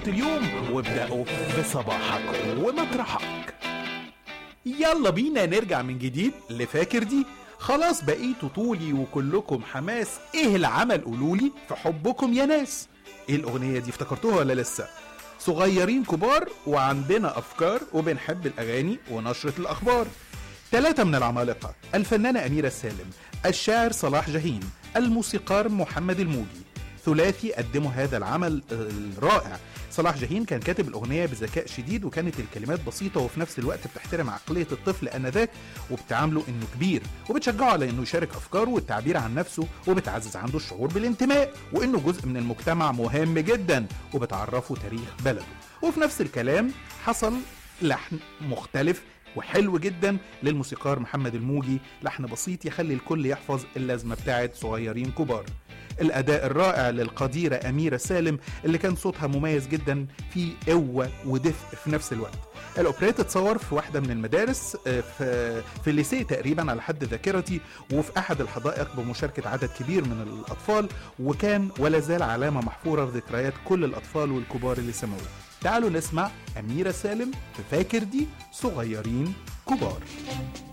اليوم وابدأوا بصباحك ومطرحك يلا بينا نرجع من جديد لفاكر دي خلاص بقيتوا طولي وكلكم حماس ايه العمل قولولي في حبكم يا ناس ايه الاغنية دي افتكرتوها ولا لسه صغيرين كبار وعندنا افكار وبنحب الاغاني ونشرة الاخبار ثلاثة من العمالقة الفنانة أميرة السالم الشاعر صلاح جاهين الموسيقار محمد الموجي ثلاثي قدموا هذا العمل الرائع صلاح جاهين كان كاتب الأغنية بذكاء شديد وكانت الكلمات بسيطة وفي نفس الوقت بتحترم عقلية الطفل آنذاك وبتعامله إنه كبير وبتشجعه على إنه يشارك أفكاره والتعبير عن نفسه وبتعزز عنده الشعور بالانتماء وإنه جزء من المجتمع مهم جدا وبتعرفه تاريخ بلده وفي نفس الكلام حصل لحن مختلف وحلو جدا للموسيقار محمد الموجي لحن بسيط يخلي الكل يحفظ اللازمه بتاعت صغيرين كبار الاداء الرائع للقديره اميره سالم اللي كان صوتها مميز جدا في قوه ودفء في نفس الوقت الاوبريت اتصور في واحده من المدارس آه، في في الليسيه تقريبا على حد ذاكرتي وفي احد الحدائق بمشاركه عدد كبير من الاطفال وكان ولا زال علامه محفوره في ذكريات كل الاطفال والكبار اللي سمعوه تعالوا نسمع أميرة سالم في فاكر دي صغيرين كبار